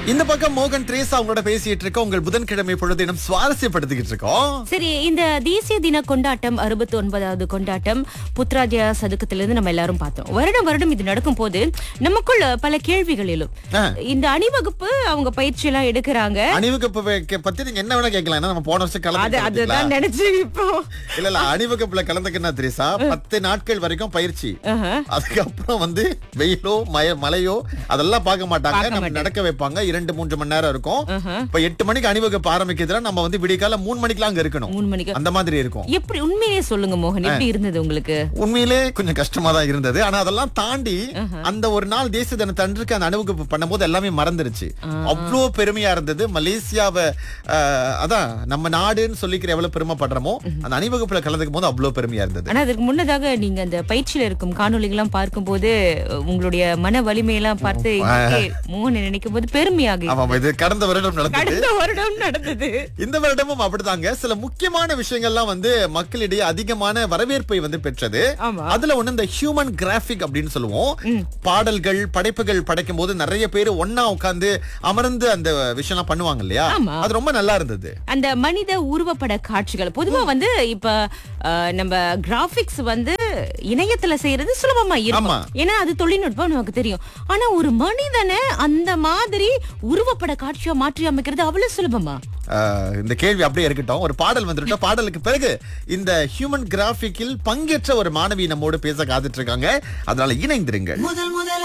இந்த பக்கம் மோகன் த்ரேசா அவங்களோட பேசிட்டு இருக்கோம் உங்கள் புதன்கிழமை பொழுதினம் சுவாரஸ்யப்படுத்திக்கிட்டு இருக்கோம் சரி இந்த தேசிய தின கொண்டாட்டம் அறுபத்தி ஒன்பதாவது கொண்டாட்டம் புத்ராஜயா சதுக்கத்திலிருந்து நம்ம எல்லாரும் பார்த்தோம் வருடம் வருடம் இது நடக்கும் போது நமக்குள்ள பல கேள்விகள் எழும் ஆ. இந்த அணிவகுப்பு அவங்க பயிற்சி எல்லாம் எடுக்கிறாங்க அணிவகுப்பு வே- பத்தி நீங்க என்ன வேணா கேட்கலாம் ஏன்னா நம்ம போன வருஷம் அது கலந்து அதுதான் நினைச்சு இப்போ இல்ல இல்ல அணிவகுப்புல கலந்துக்கினா திரேசா பத்து நாட்கள் வரைக்கும் பயிற்சி ஆஹா. அதுக்கப்புறம் வந்து வெயிலோ மய மழையோ அதெல்லாம் பார்க்க மாட்டாங்க பார்க்க நம்ம மாட்டாங்க. நடக்க வைப்பாங்க இரண்டு மூன்று மணி நேரம் இருக்கும் ஆஹா. இப்ப எட்டு மணிக்கு அணிவகுப்பு ஆரம்பிக்கிறதுல நம்ம வந்து விடிகால மூணு மணிக்கெல்லாம் அங்க இருக்கணும் மூணு மணிக்கு அந்த மாதிரி இருக்கும் எப்படி உண்மையிலேயே சொல்லுங்க மோகன் எப்படி இருந்தது உங்களுக்கு உண்மையிலே கொஞ்சம் கஷ்டமா தான் இருந்தது ஆனா அதெல்லாம் தாண்டி அந்த ஒரு நாள் தேசிய தினத்தன்றைக்கு அந்த அணிவகுப்பு பண்ணும்போது எல்லாமே மறந்துருச்சு அவ்வளோ பெருமையா இருந்தது மலேசியாவை ஆஹ், அதான் நம்ம நாடுன்னு சொல்லிக்கிற எவ்வளவு பெருமைப்படுறோமோ அந்த அணிவகுப்புல கலந்துக்கும் போது அவ்வளவு பெருமையா இருந்தது ஆனா அதற்கு முன்னதாக நீங்க அந்த பயிற்சியில இருக்கும் காணொளிகள்லாம் பார்க்கும்போது உங்களுடைய மன வலிமையெல்லாம் பார்த்து எனக்கே மோகனை நினைக்கும் போது பெருமையாக ஆமா இது கடந்த வருடம் நடந்தது கடந்த வருடம் நடந்தது இந்த வருடமும் அப்படிதாங்க சில முக்கியமான விஷயங்கள்லாம் வந்து மக்களிடையே அதிகமான வரவேற்பை வந்து பெற்றது ஆமா. அதுல ஒண்ணு இந்த ஹியூமன் கிராபிக் அப்படின்னு சொல்லுவோம் பாடல்கள் படைப்புகள் படைக்கும் போது நிறைய பேர் ஒன்னா உட்கார்ந்து அமர்ந்து அந்த விஷயம்லாம் பண்ணுவாங்க இல்லையா ஆமா. அது ரொம்ப நல்லா இருந்தது அந்த மனித உருவப்பட காட்சிகள் பொதுவா வந்து இப்ப அஹ், நம்ம கிராபிக்ஸ் வந்து இணையத்துல செய்யறது சுலபமா இருக்கும் ஆமா. ஏன்னா அது தொழில்நுட்பம் நமக்கு தெரியும் ஆனா ஒரு மனிதனை அந்த மாதிரி உருவப்பட காட்சியா மாற்றி அமைக்கிறது அவ்வளவு சுலபமா ஆஹ், இந்த கேள்வி அப்படியே இருக்கட்டும் ஒரு பாடல் வந்துட்டோம் பாடலுக்கு பிறகு இந்த ஹியூமன் கிராபிக்கில் பங்கேற்ற ஒரு மாணவி நம்மோடு பேச காத்துட்டு இருக்காங்க அதனால இணைந்திருங்கள்